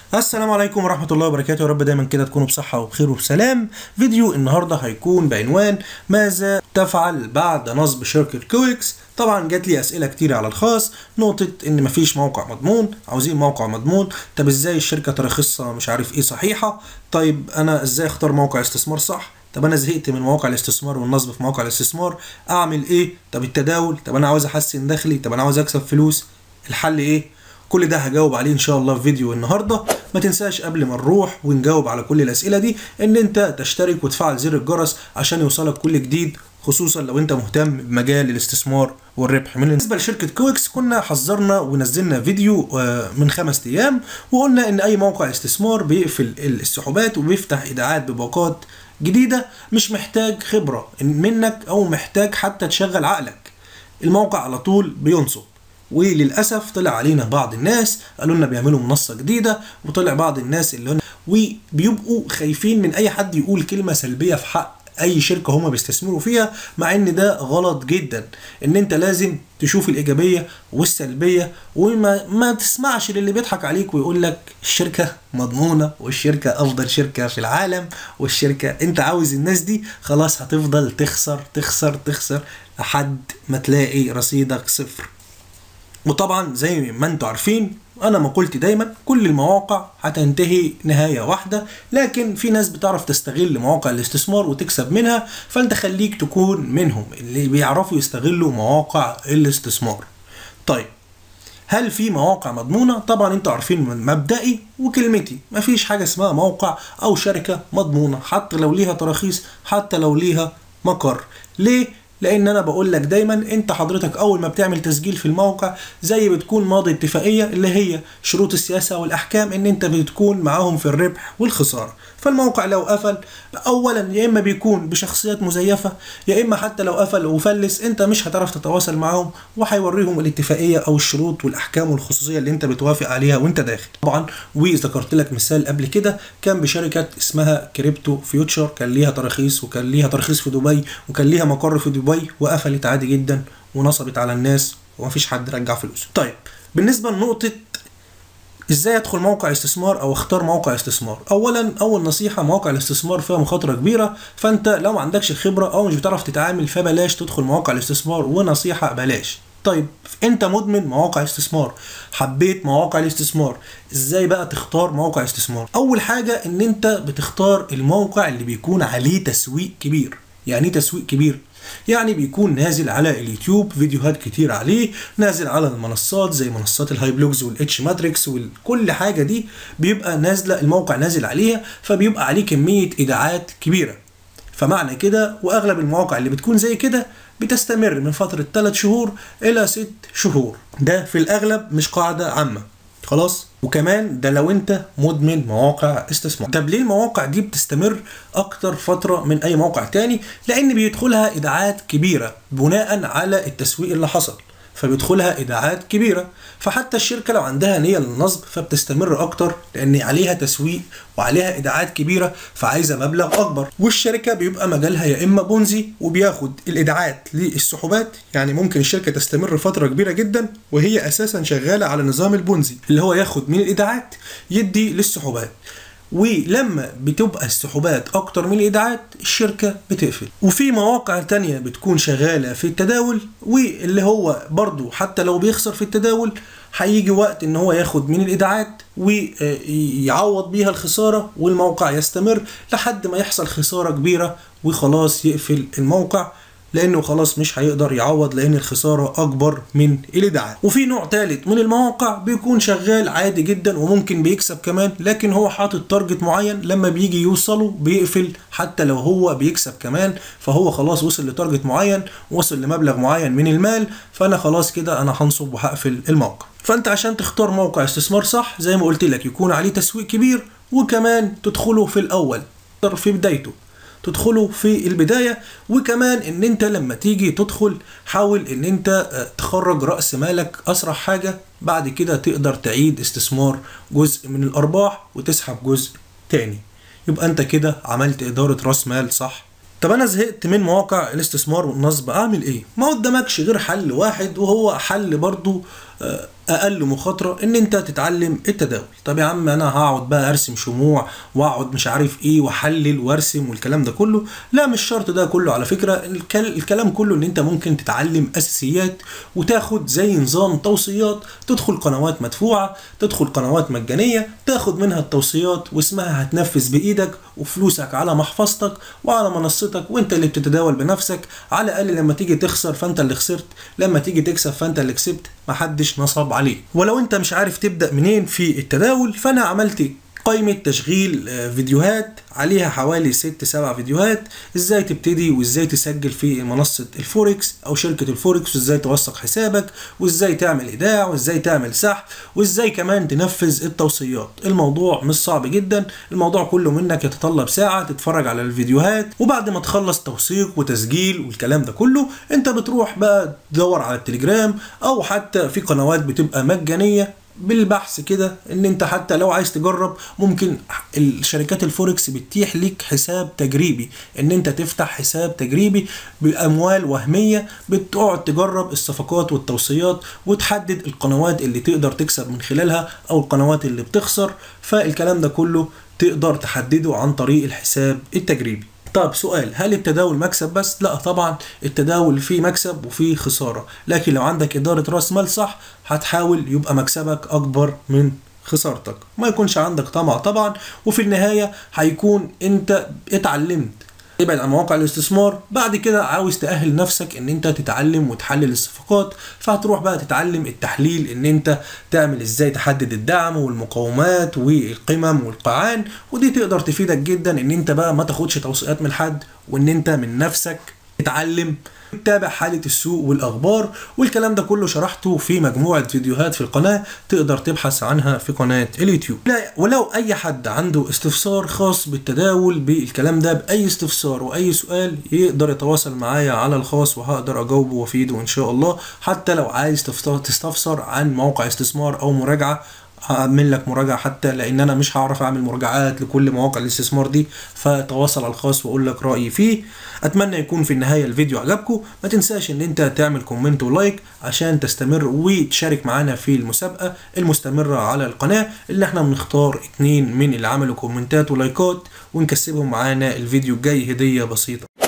السلام عليكم ورحمة الله وبركاته يا رب دايما كده تكونوا بصحة وبخير وبسلام فيديو النهاردة هيكون بعنوان ماذا تفعل بعد نصب شركة كويكس طبعا جات لي اسئله كتير على الخاص نقطه ان مفيش موقع مضمون عاوزين موقع مضمون طب ازاي الشركه تراخيصها مش عارف ايه صحيحه طيب انا ازاي اختار موقع استثمار صح طب انا زهقت من مواقع الاستثمار والنصب في مواقع الاستثمار اعمل ايه طب التداول طب انا عاوز احسن دخلي طب انا عاوز اكسب فلوس الحل ايه كل ده هجاوب عليه ان شاء الله في فيديو النهارده ما تنساش قبل ما نروح ونجاوب على كل الاسئله دي ان انت تشترك وتفعل زر الجرس عشان يوصلك كل جديد خصوصا لو انت مهتم بمجال الاستثمار والربح من بالنسبه لشركه كويكس كنا حذرنا ونزلنا فيديو من خمس ايام وقلنا ان اي موقع استثمار بيقفل السحوبات وبيفتح ايداعات بباقات جديده مش محتاج خبره منك او محتاج حتى تشغل عقلك الموقع على طول بينصب وللاسف طلع علينا بعض الناس قالوا لنا بيعملوا منصه جديده وطلع بعض الناس اللي هن وبيبقوا خايفين من اي حد يقول كلمه سلبيه في حق اي شركه هما بيستثمروا فيها مع ان ده غلط جدا ان انت لازم تشوف الايجابيه والسلبيه وما ما تسمعش للي بيضحك عليك ويقول لك الشركه مضمونه والشركه افضل شركه في العالم والشركه انت عاوز الناس دي خلاص هتفضل تخسر تخسر تخسر لحد ما تلاقي رصيدك صفر وطبعا زي ما انتوا عارفين انا مقولتي دايما كل المواقع هتنتهي نهاية واحدة لكن في ناس بتعرف تستغل مواقع الاستثمار وتكسب منها فانت خليك تكون منهم اللي بيعرفوا يستغلوا مواقع الاستثمار طيب هل في مواقع مضمونة؟ طبعا انتوا عارفين من مبدئي وكلمتي مفيش حاجة اسمها موقع او شركة مضمونة حتى لو ليها تراخيص حتى لو ليها مقر ليه؟ لان انا بقول لك دايما انت حضرتك اول ما بتعمل تسجيل في الموقع زي بتكون ماضي اتفاقيه اللي هي شروط السياسه والاحكام ان انت بتكون معاهم في الربح والخساره فالموقع لو قفل اولا يا اما بيكون بشخصيات مزيفه يا اما حتى لو قفل وفلس انت مش هتعرف تتواصل معاهم وهيوريهم الاتفاقيه او الشروط والاحكام والخصوصيه اللي انت بتوافق عليها وانت داخل طبعا وذكرت لك مثال قبل كده كان بشركه اسمها كريبتو فيوتشر كان ليها تراخيص وكان ليها ترخيص في دبي وكان ليها مقر في دبي وقفلت عادي جدا ونصبت على الناس ومفيش حد رجع فلوسه طيب بالنسبه لنقطه ازاي ادخل موقع استثمار او اختار موقع استثمار اولا اول نصيحه مواقع الاستثمار فيها مخاطره كبيره فانت لو ما عندكش خبره او مش بتعرف تتعامل فبلاش تدخل مواقع الاستثمار ونصيحه بلاش طيب انت مدمن مواقع استثمار حبيت مواقع الاستثمار ازاي بقى تختار موقع استثمار اول حاجه ان انت بتختار الموقع اللي بيكون عليه تسويق كبير يعني ايه تسويق كبير يعني بيكون نازل على اليوتيوب فيديوهات كتير عليه نازل على المنصات زي منصات الهاي بلوجز والاتش ماتريكس وكل حاجه دي بيبقى نازله الموقع نازل عليها فبيبقى عليه كميه ايداعات كبيره فمعنى كده واغلب المواقع اللي بتكون زي كده بتستمر من فتره 3 شهور الى 6 شهور ده في الاغلب مش قاعده عامه خلاص وكمان ده لو انت مدمن مواقع استثمار طب ليه المواقع دي بتستمر اكتر فتره من اي موقع تاني لان بيدخلها ايداعات كبيره بناء على التسويق اللي حصل فبيدخلها ايداعات كبيره فحتى الشركه لو عندها نيه للنصب فبتستمر اكتر لان عليها تسويق وعليها ايداعات كبيره فعايزه مبلغ اكبر والشركه بيبقى مجالها يا اما بونزي وبياخد الايداعات للسحوبات يعني ممكن الشركه تستمر فتره كبيره جدا وهي اساسا شغاله على نظام البونزي اللي هو ياخد من الايداعات يدي للسحوبات ولما بتبقى السحوبات اكتر من الايداعات الشركة بتقفل وفي مواقع تانية بتكون شغالة في التداول واللي هو برضو حتى لو بيخسر في التداول هيجي وقت ان هو ياخد من الايداعات ويعوض بيها الخسارة والموقع يستمر لحد ما يحصل خسارة كبيرة وخلاص يقفل الموقع لانه خلاص مش هيقدر يعوض لان الخساره اكبر من الايداعات وفي نوع ثالث من المواقع بيكون شغال عادي جدا وممكن بيكسب كمان لكن هو حاطط تارجت معين لما بيجي يوصله بيقفل حتى لو هو بيكسب كمان فهو خلاص وصل لتارجت معين وصل لمبلغ معين من المال فانا خلاص كده انا هنصب وهقفل الموقع فانت عشان تختار موقع استثمار صح زي ما قلت لك يكون عليه تسويق كبير وكمان تدخله في الاول في بدايته تدخله في البداية وكمان ان انت لما تيجي تدخل حاول ان انت تخرج رأس مالك اسرع حاجة بعد كده تقدر تعيد استثمار جزء من الارباح وتسحب جزء تاني يبقى انت كده عملت ادارة راس مال صح طب انا زهقت من مواقع الاستثمار والنصب اعمل ايه ما قدامكش غير حل واحد وهو حل برضو اقل مخاطره ان انت تتعلم التداول طب يا عم انا هقعد بقى ارسم شموع واقعد مش عارف ايه واحلل وارسم والكلام ده كله لا مش شرط ده كله على فكره الكل- الكلام كله ان انت ممكن تتعلم اساسيات وتاخد زي نظام توصيات تدخل قنوات مدفوعه تدخل قنوات مجانيه تاخد منها التوصيات واسمها هتنفذ بايدك وفلوسك على محفظتك وعلى منصتك وانت اللي بتتداول بنفسك على الاقل لما تيجي تخسر فانت اللي خسرت لما تيجي تكسب فانت اللي كسبت محدش نصب عليك ولو انت مش عارف تبدا منين في التداول فانا عملت قائمة تشغيل آه، فيديوهات عليها حوالي ست سبع فيديوهات ازاي تبتدي وازاي تسجل في منصة الفوركس او شركة الفوركس وازاي توثق حسابك وازاي تعمل ايداع وازاي تعمل سحب وازاي كمان تنفذ التوصيات الموضوع مش صعب جدا الموضوع كله منك يتطلب ساعة تتفرج على الفيديوهات وبعد ما تخلص توثيق وتسجيل والكلام ده كله انت بتروح بقى تدور على التليجرام او حتى في قنوات بتبقى مجانية بالبحث كده ان انت حتى لو عايز تجرب ممكن الشركات الفوركس بتتيح ليك حساب تجريبي ان انت تفتح حساب تجريبي باموال وهميه بتقعد تجرب الصفقات والتوصيات وتحدد القنوات اللي تقدر تكسب من خلالها او القنوات اللي بتخسر فالكلام ده كله تقدر تحدده عن طريق الحساب التجريبي طب سؤال هل التداول مكسب بس؟ لا طبعا التداول فيه مكسب وفيه خسارة لكن لو عندك إدارة رأس مال صح هتحاول يبقى مكسبك أكبر من خسارتك ما يكونش عندك طمع طبعا وفي النهاية هيكون انت اتعلمت ابعد عن مواقع الاستثمار بعد كده عاوز تأهل نفسك ان انت تتعلم وتحلل الصفقات فهتروح بقى تتعلم التحليل ان انت تعمل ازاي تحدد الدعم والمقاومات والقمم والقاعان ودي تقدر تفيدك جدا ان انت بقى ما تاخدش توصيات من حد وان انت من نفسك تتعلم تتابع حالة السوق والأخبار والكلام ده كله شرحته في مجموعة فيديوهات في القناة تقدر تبحث عنها في قناة اليوتيوب لا ولو أي حد عنده استفسار خاص بالتداول بالكلام ده بأي استفسار وأي سؤال يقدر يتواصل معايا على الخاص وهقدر أجاوبه وأفيده إن شاء الله حتى لو عايز تفت- تستفسر عن موقع استثمار أو مراجعة هعمل لك مراجعة حتى لان انا مش هعرف اعمل مراجعات لكل مواقع الاستثمار دي فتواصل على الخاص واقول لك رأيي فيه اتمنى يكون في النهاية الفيديو عجبكم ما تنساش ان انت تعمل كومنت ولايك عشان تستمر وتشارك معانا في المسابقة المستمرة على القناة اللي احنا بنختار اتنين من اللي عملوا كومنتات ولايكات ونكسبهم معانا الفيديو الجاي هدية بسيطة